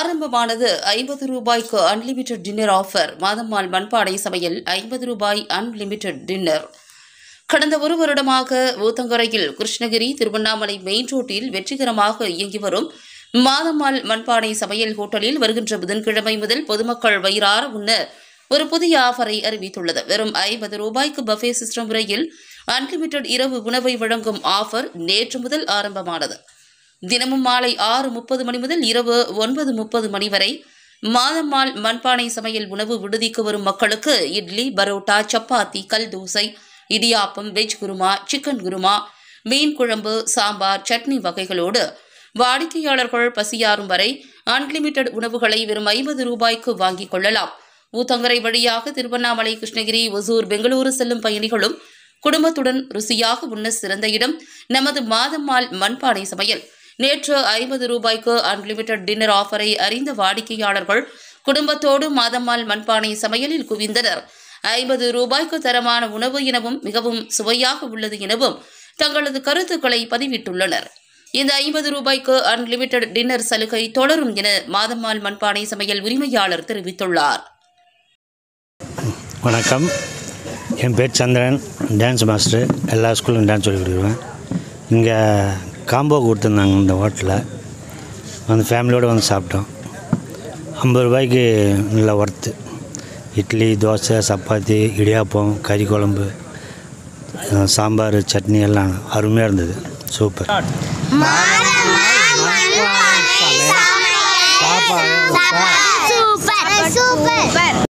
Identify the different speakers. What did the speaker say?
Speaker 1: ஆரம்பமானது ஐம்பது ரூபாய்க்கு அன்லிமிட்டெட் டின்னர் ஆஃபர் மாதம்மாள் மண்பானை சமையல் ஐம்பது ரூபாய் அன்லிமிட்டெட் டின்னர் கடந்த ஒரு வருடமாக ஊத்தங்கரையில் கிருஷ்ணகிரி திருவண்ணாமலை மெயின் ரோட்டில் வெற்றிகரமாக இயங்கி வரும் மாதம்மாள் மண்பானை சமையல் ஹோட்டலில் வருகின்ற புதன்கிழமை முதல் பொதுமக்கள் வயிறார உண்ண ஒரு புதிய ஆஃபரை அறிவித்துள்ளது வெறும் ஐம்பது ரூபாய்க்கு பஃபே சிஸ்டம் முறையில் அன்லிமிட்டெட் இரவு உணவை வழங்கும் ஆஃபர் நேற்று முதல் ஆரம்பமானது தினமும் மாலை ஆறு முப்பது மணி முதல் இரவு ஒன்பது முப்பது மணி வரை மாதம்மாள் மண்பானை சமையல் உணவு விடுதிக்கு வரும் மக்களுக்கு இட்லி பரோட்டா சப்பாத்தி கல் தோசை இடியாப்பம் வெஜ் குருமா சிக்கன் குருமா மீன் குழம்பு சாம்பார் சட்னி வகைகளோடு வாடிக்கையாளர்கள் பசியாறும் வரை அன்லிமிட்டெட் உணவுகளை வெறும் ஐம்பது ரூபாய்க்கு வாங்கிக் கொள்ளலாம் ஊத்தங்கரை வழியாக திருவண்ணாமலை கிருஷ்ணகிரி ஒசூர் பெங்களூரு செல்லும் பயணிகளும் குடும்பத்துடன் ருசியாக உண்ண சிறந்த இடம் நமது மாதம்மாள் மண்பானை சமையல் நேற்று ஐம்பது ரூபாய்க்கு அன்லிமிட்டெட் டின்னர் ஆஃபரை அறிந்த வாடிக்கையாளர்கள் குடும்பத்தோடு மாதம்மாள் மண்பானை சமையலில் குவிந்தனர் ஐம்பது ரூபாய்க்கு தரமான உணவு எனவும் மிகவும் சுவையாக உள்ளது எனவும் தங்களது கருத்துக்களை பதிவிட்டுள்ளனர் இந்த ஐம்பது ரூபாய்க்கு அன்லிமிட்டெட் டின்னர் சலுகை தொடரும் என மாதம்மாள் மண்பானை சமையல் உரிமையாளர் தெரிவித்துள்ளார்
Speaker 2: வணக்கம் என் பேர் சந்திரன் டான்ஸ் மாஸ்டர் எல்லா ஸ்கூலும் டான்ஸ் சொல்லி கொடுக்குறேன் இங்கே காம்போ கொடுத்துருந்தாங்க இந்த ஹோட்டலில் வந்து ஃபேமிலியோடு வந்து சாப்பிட்டோம் ஐம்பது ரூபாய்க்கு நல்லா ஒர்த்து இட்லி தோசை சப்பாத்தி இடியாப்பம் கறி குழம்பு அஹ் சாம்பார் சட்னி எல்லாம் அருமையாக இருந்தது சூப்பர்
Speaker 3: சூப்பர் சூப்பர்